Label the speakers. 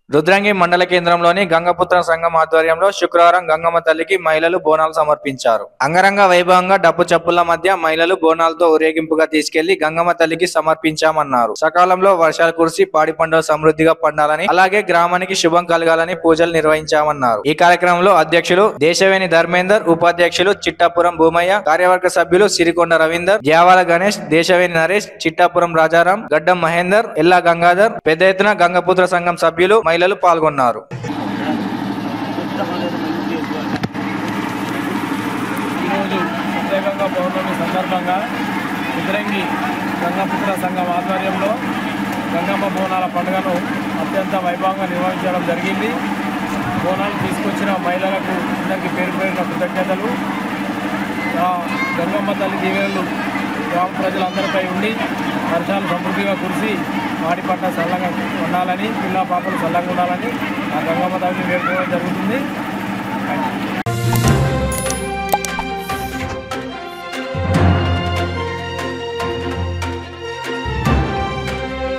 Speaker 1: రుద్రంగి మండల కేంద్రంలోని గంగపుత్ర సంఘం ఆధ్వర్యంలో శుక్రవారం గంగమ్మ తల్లికి మహిళలు బోనాలు సమర్పించారు అంగరంగ వైభవంగా డప్పు చప్పుల మధ్య మహిళలు బోనాలతో ఊరేగింపుగా తీసుకెళ్లి గంగమ్మ తల్లికి సమర్పించామన్నారు సకాలంలో వర్షాలు కురిసి పాడి పండుగ సమృద్ధిగా పండాలని అలాగే గ్రామానికి శుభం కలగాలని పూజలు నిర్వహించామన్నారు ఈ కార్యక్రమంలో అధ్యక్షులు దేశవేణి ధర్మేందర్ ఉపాధ్యక్షులు చిట్టాపురం భూమయ్య కార్యవర్గ సభ్యులు సిరికొండ రవీందర్ జావాల గణేష్ దేశవేణి నరేష్ చిట్టాపురం రాజారాం గడ్డం మహేందర్ ఎల్లా గంగాధర్ పెద్ద ఎత్తున గంగపుత్ర సంఘం సభ్యులు మహిళలు పాల్గొన్నారు
Speaker 2: ఈరోజు సత్యగంగా పౌర్ణమి సందర్భంగా ఉద్రంగి గంగాపుత్ర సంఘం ఆధ్వర్యంలో గంగమ్మ బోనాల పండుగను అత్యంత వైభవంగా నిర్వహించడం జరిగింది బోనాలు తీసుకొచ్చిన మహిళలకు అందరికీ పేరు పేరున కృతజ్ఞతలు ఆ గంగమ్మ తల్లి దీవెనలు గ్రామ ప్రజలందరిపై ఉండి వర్షాలు సమృద్ధిగా కురిసి మాడి పంట చల్లగా ఉండాలని పిల్ల పాపలు చల్లగా ఉండాలని ఆ గంగమ్మ తల్లిని వేడుకోవడం జరుగుతుంది థ్యాంక్ యూ